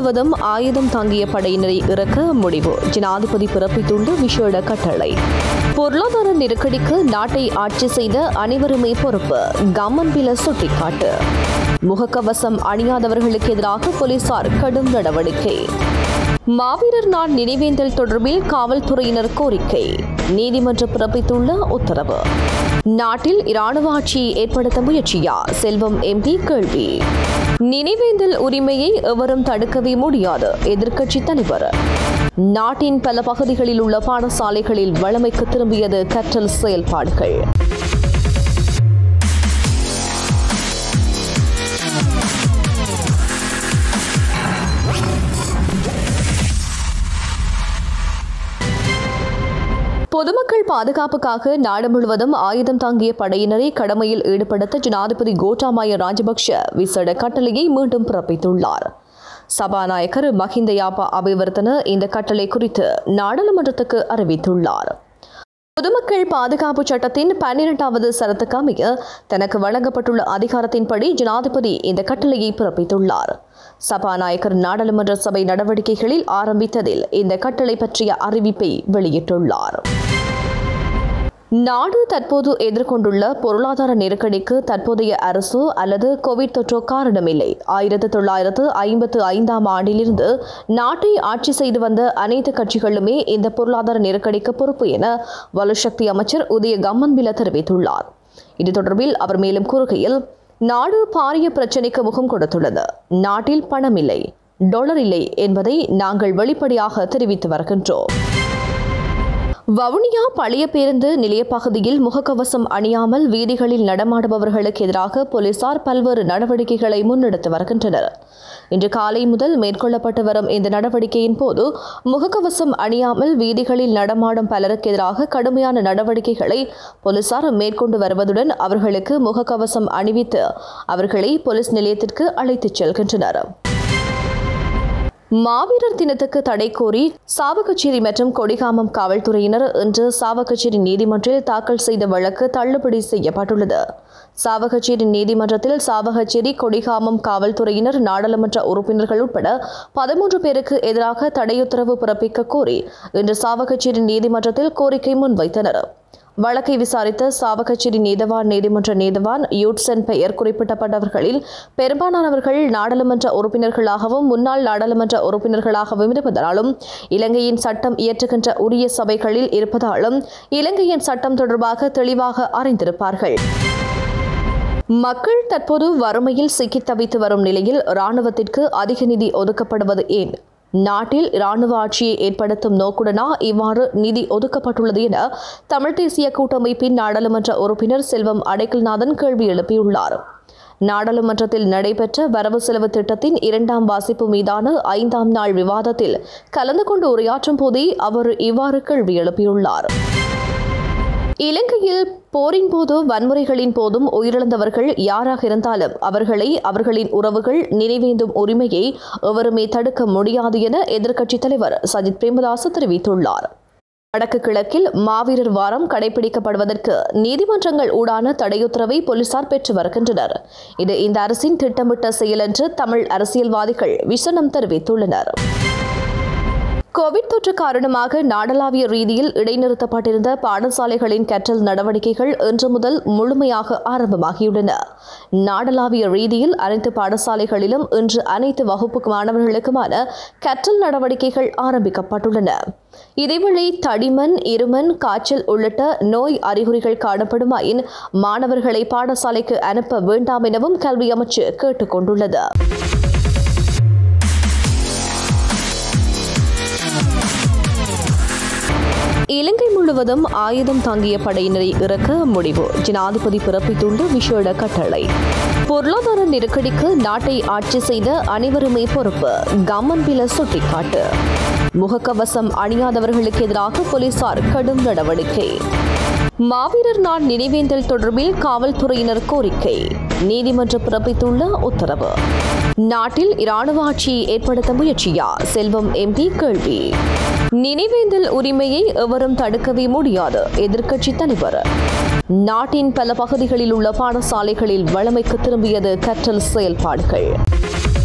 முழுவதும் ஆயுதம் தாங்கிய படையினரை இறக்க முடிவு ஜனாதிபதி பிறப்பித்துள்ள விசேட கட்டளை பொருளாதார நெருக்கடிக்கு நாட்டை ஆட்சி செய்த அனைவருமே பொறுப்பு கம்மன்பில சுட்டிக்காட்டு முகக்கவசம் அணியாதவர்களுக்கு எதிராக போலீசார் கடும் நடவடிக்கை மாவீரர் நாள் நினைவேந்தல் தொடர்பில் காவல்துறையினர் கோரிக்கை நீதிமன்றம் பிறப்பித்துள்ள உத்தரவு நாட்டில் இராணுவ ஆட்சியை ஏற்படுத்த முயற்சியா செல்வம் எம்பி கேள்வி நினைவேந்தல் உரிமையை எவரும் தடுக்கவே முடியாது எதிர்க்கட்சி தலைவர் நாட்டின் பல பகுதிகளில் உள்ள பாடசாலைகளில் வழமைக்கு திரும்பியது கற்றல் செயல்பாடுகள் பொதுமக்கள் பாதுகாப்புக்காக நாடு முழுவதும் ஆயுதம் தாங்கிய படையினரை கடமையில் ஈடுபடுத்த ஜனாதிபதி கோட்டாபாய ராஜபக்ஷ விசேட கட்டளையை மீண்டும் பிறப்பித்துள்ளார் சபாநாயகர் மஹிந்த யாப்பா அபிவர்த்தன இந்த கட்டளை குறித்து நாடாளுமன்றத்துக்கு அறிவித்துள்ளார் பொதுமக்கள் பாதுகாப்பு சட்டத்தின் பன்னிரண்டாவது சரத்துக்கு அமைய தனக்கு வழங்கப்பட்டுள்ள அதிகாரத்தின்படி ஜனாதிபதி இந்த கட்டளையை பிறப்பித்துள்ளார் சபாநாயகர் நாடாளுமன்ற சபை நடவடிக்கைகளில் ஆரம்பித்ததில் இந்த கட்டளை பற்றிய அறிவிப்பை வெளியிட்டுள்ளார் நாடு தற்போது எதிர்கொண்டுள்ள பொருளாதார நெருக்கடிக்கு தற்போதைய அரசு அல்லது கோவிட் தொற்றோ காரணமில்லை ஆயிரத்து தொள்ளாயிரத்து ஐம்பத்து ஐந்தாம் ஆண்டிலிருந்து நாட்டை ஆட்சி செய்து வந்த அனைத்து கட்சிகளுமே இந்த பொருளாதார நெருக்கடிக்கு பொறுப்பு என வலுசக்தி அமைச்சர் உதய கம்மன்பில தெரிவித்துள்ளார் இது தொடர்பில் அவர் மேலும் கூறுகையில் நாடு பாரிய பிரச்சினைக்கு முகம் கொடுத்துள்ளது நாட்டில் பணம் இல்லை டாலர் இல்லை என்பதை நாங்கள் வெளிப்படையாக தெரிவித்து வருகின்றோம் வவுனியா பழைய பேருந்து நிலைய பகுதியில் முகக்கவசம் அணியாமல் வீதிகளில் நடமாடுபவர்களுக்கு எதிராக போலீசார் பல்வேறு நடவடிக்கைகளை முன்னெடுத்து வருகின்றனர் இன்று காலை முதல் மேற்கொள்ளப்பட்டு வரும் இந்த நடவடிக்கையின் போது முகக்கவசம் அணியாமல் வீதிகளில் நடமாடும் பலருக்கு எதிராக கடுமையான நடவடிக்கைகளை போலீசார் மேற்கொண்டு வருவதுடன் அவர்களுக்கு முகக்கவசம் அணிவித்து அவர்களை போலீஸ் நிலையத்திற்கு அழைத்துச் செல்கின்றனர் மாவீரர் தினத்துக்கு தடை கோரி சாவகச்சேரி மற்றும் கொடிகாமம் காவல்துறையினர் இன்று சாவகச்சேரி நீதிமன்றில் தாக்கல் செய்த வழக்கு தள்ளுபடி செய்யப்பட்டுள்ளது சாவகச்சேரி நீதிமன்றத்தில் சாவகச்சேரி கொடிகாமம் காவல்துறையினர் நாடாளுமன்ற உறுப்பினர்கள் உட்பட பதிமூன்று பேருக்கு எதிராக தடையுத்தரவு பிறப்பிக்க கோரி இன்று சாவகச்சேரி நீதிமன்றத்தில் கோரிக்கை முன்வைத்தனர் வழக்கை விசாரித்த சாவகச்சேரி நீதவான் நீதிமன்ற நீதவான் யூட்சன் பெயர் குறிப்பிட்டப்பட்டவர்களில் பெரும்பாலானவர்கள் நாடாளுமன்ற உறுப்பினர்களாகவும் முன்னாள் நாடாளுமன்ற உறுப்பினர்களாகவும் இருப்பதாலும் இலங்கையின் சட்டம் இயற்றுகின்ற உரிய சபைகளில் இருப்பதாலும் இலங்கையின் சட்டம் தொடர்பாக தெளிவாக அறிந்திருப்பார்கள் மக்கள் தற்போது வறுமையில் சிக்கித் தவித்து வரும் நிலையில் இராணுவத்திற்கு அதிக நிதி ஒதுக்கப்படுவது ஏன் நாட்டில் இராணுவ ஆட்சியை ஏற்படுத்தும் நோக்குடனா இவ்வாறு நிதி ஒதுக்கப்பட்டுள்ளது என தமிழ் தேசிய கூட்டமைப்பின் நாடாளுமன்ற உறுப்பினர் செல்வம் அடைக்கல்நாதன் கேள்வி எழுப்பியுள்ளார் நாடாளுமன்றத்தில் நடைபெற்ற வரவு செலவு திட்டத்தின் இரண்டாம் வாசிப்பு மீதான ஐந்தாம் நாள் விவாதத்தில் கலந்து கொண்டு உரையாற்றும் போதே அவர் இவ்வாறு கேள்வி எழுப்பியுள்ளார் இலங்கையில் போரின் போது வன்முறைகளின் போதும் உயிரிழந்தவர்கள் யாராக இருந்தாலும் அவர்களை அவர்களின் உறவுகள் நினைவேந்தும் உரிமையை எவருமே தடுக்க முடியாது என எதிர்க்கட்சித் தலைவர் சஜித் பிரேமதாஸ் தெரிவித்துள்ளார் வடக்கு கிழக்கில் மாவீரர் வாரம் கடைபிடிக்கப்படுவதற்கு நீதிமன்றங்கள் ஊடான தடையுத்தரவை போலீசார் பெற்று வருகின்றனர் இது இந்த அரசின் திட்டமிட்ட செயல் என்று தமிழ் அரசியல்வாதிகள் விசனம் தெரிவித்துள்ளனர் கோவிட் தொற்று காரணமாக நாடளாவிய ரீதியில் இடைநிறுத்தப்பட்டிருந்த பாடசாலைகளின் கற்றல் நடவடிக்கைகள் இன்று முதல் முழுமையாக ஆரம்பமாகியுள்ளன நாடளாவிய ரீதியில் அனைத்து பாடசாலைகளிலும் இன்று அனைத்து வகுப்பு மாணவர்களுக்குமான கற்றல் நடவடிக்கைகள் ஆரம்பிக்கப்பட்டுள்ளன இதேவேளை தடிமன் இருமன் காய்ச்சல் உள்ளிட்ட நோய் அறிகுறிகள் காணப்படுமாயின் மாணவர்களை பாடசாலைக்கு அனுப்ப வேண்டாம் எனவும் கல்வி அமைச்சு கேட்டுக் கொண்டுள்ளது இலங்கை முழுவதும் ஆயுதம் தாங்கிய படையினரை இறக்க முடிவு ஜனாதிபதி பிறப்பித்துள்ள விசேட கட்டளை பொருளாதார நெருக்கடிக்கு நாட்டை ஆட்சி செய்த அனைவருமே பொறுப்பு கம்மன்பில சுட்டிக்காட்டு முகக்கவசம் அணியாதவர்களுக்கு எதிராக போலீசார் கடும் நடவடிக்கை மாவீரர் நாள் நினைவேந்தல் தொடர்பில் காவல்துறையினர் கோரிக்கை நீதிமன்றம் பிறப்பித்துள்ள உத்தரவு நாட்டில் இராணுவ ஆட்சியை ஏற்படுத்த முயற்சியா செல்வம் எம்பி கேள்வி நினைவேந்தல் உரிமையை எவரும் தடுக்கவே முடியாது எதிர்க்கட்சி தலைவர் நாட்டின் பல பகுதிகளில் உள்ள பாடசாலைகளில் வளமைக்கு திரும்பியது கற்றல் செயல்பாடுகள்